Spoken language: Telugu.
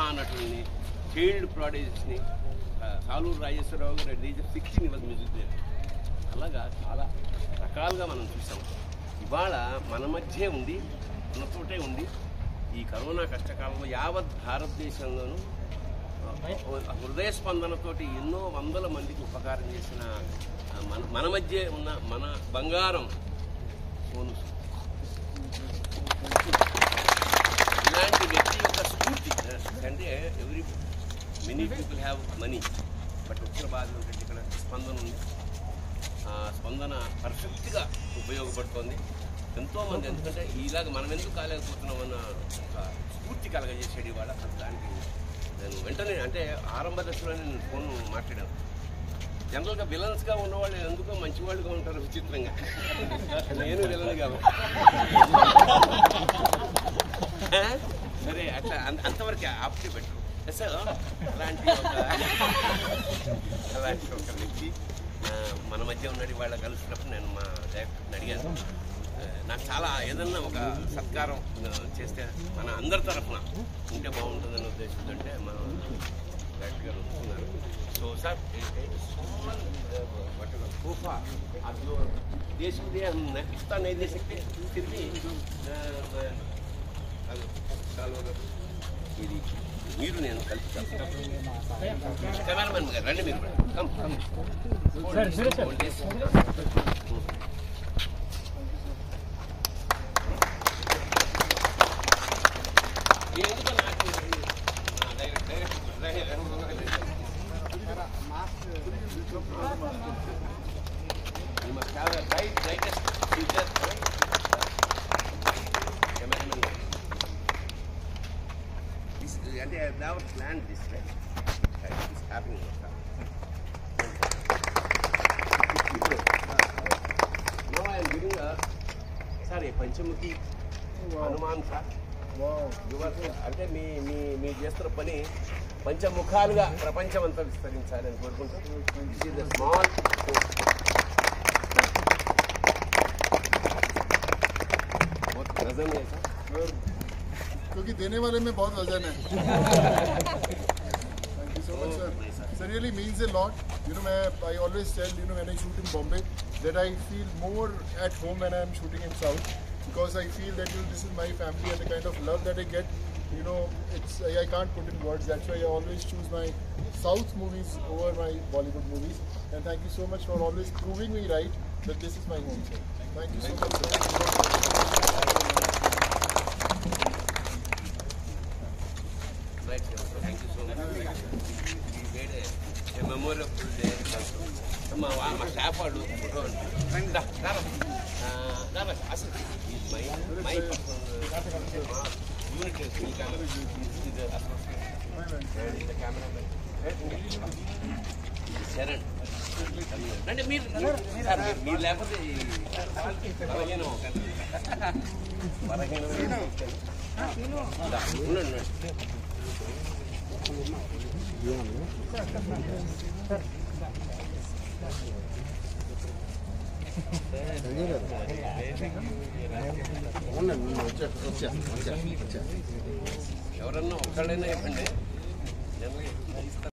మహానటుల్ని చైల్డ్ ప్రాడక్ట్స్ని సాలూరు రాజేశ్వరరావు గారు డీజే సిక్స్టీన్ ఇవాళ మ్యూజిక్ డైరెక్టర్ అలాగా చాలా రకాలుగా మనం చూసాం ఇవాళ మన మధ్య ఉండి మనతోటే ఉండి ఈ కరోనా కష్టకాలంలో యావత్ భారతదేశంలోనూ ఆ, హృదయ స్పందనతోటి ఎన్నో వందల మందికి ఉపకారం చేసిన ఆ, మన మన మధ్య ఉన్న మన బంగారం సోను సూద్. ఇలాంటి వ్యక్తి యొక్క స్ఫూర్తి అంటే every many people have money but వచ్చిన బాధ ఏంటంటే ఇక్కడ స్పందన ఉంది ఆ స్పందన పర్ఫెక్ట్గా ఉపయోగపడుతోంది ఎంతోమంది ఎందుకంటే ఇలాగ మనం ఎందుకు కాలేకపోతున్నామన్న ఒక స్ఫూర్తి కలగజేసాడు ఇవాళ దానికి నేను వెంటనే అంటే ఆరంభ దశలో నేను ఫోన్ మాట్లాడాను జనరల్గా విలన్స్గా ఉన్నవాళ్ళు ఎందుకో మంచివాళ్ళుగా ఉంటారు విచిత్రంగా నేను విలన్ కాబట్టి ఆ? సరే అట్లా అంత- అంతవరకు ఆప్తి పెట్టు సో అలాంటి ఒక అలాంటి ఒక వ్యక్తి ఆ, మన మధ్య ఉన్నాడు వాళ్ళ కలిసినప్పుడు నేను మా డైరెక్టర్ని అడిగాను ఆ, నాకు చాలా ఏదన్నా ఒక సత్కారం ఆ, చేస్తే మన అందరి తరఫున ఉంటే బాగుంటుందనే ఉద్దేశంతో అంటే మన డైరెక్టర్ గారు ఒప్పుకున్నారు సో సార్ तोहफा आप जो देश के लिए हम न- इतना नहीं दे सकते फिर भी आ, मैं- అది చాలు కదా. ఇది మీరు నేను కలిసి కెమెరామెన్ గారు రండి మీరు కూడా. కమ్ కమ్ సరే సరే సార్ Hold this. ఎందుకు నాకు ఆ, direct direct direct You must have a bright, brightest future. Cameraman. This, and they have never planned this, right? Right, It's happening. Now I am giving a, sorry, Panchamukhi Hanuman sir యువత అంటే మీ మీ మీ చేస్తున్న పని పంచముఖాలుగా ప్రపంచం అంతా విస్తరించాలని కోరుకుంటూ దిస్ ఇస్ ద స్మాల్ वजन है सर क्योंकि देने वाले में बहुत वजन है thank you so much sir sir really means a lot you know मैं I always tell you know when I shoot in Bombay that I feel more at home when I am shooting in South because I feel that you know, this is my family and the kind of love that I get you know it's I, I can't put in words that's why I always choose my South movies over my Bollywood movies and thank you so much for always proving me right that this is my home sir thank you so much sir. Right, sir. Thank you so much. We made a, a memorable day. మా వా- మా స్టాఫ్ వాళ్ళు ఫోటో రండి రా, రా, రా. ఆ, రా, రా, అసలు ఇది మై మై యూనిట్ ఈ కెమెరా ఇది అసలు కెమెరా శరణ్ అంటే మీరు సార్, మీరు- మీరు లేకపోతే ఈ పదిహేను పదిహేను ఉండండి ఉండండి. ఎవరన్నా ఒక్కళ్ళైనా ఇవ్వండి జనరల్గా ఎక్కువ ఇస్తారు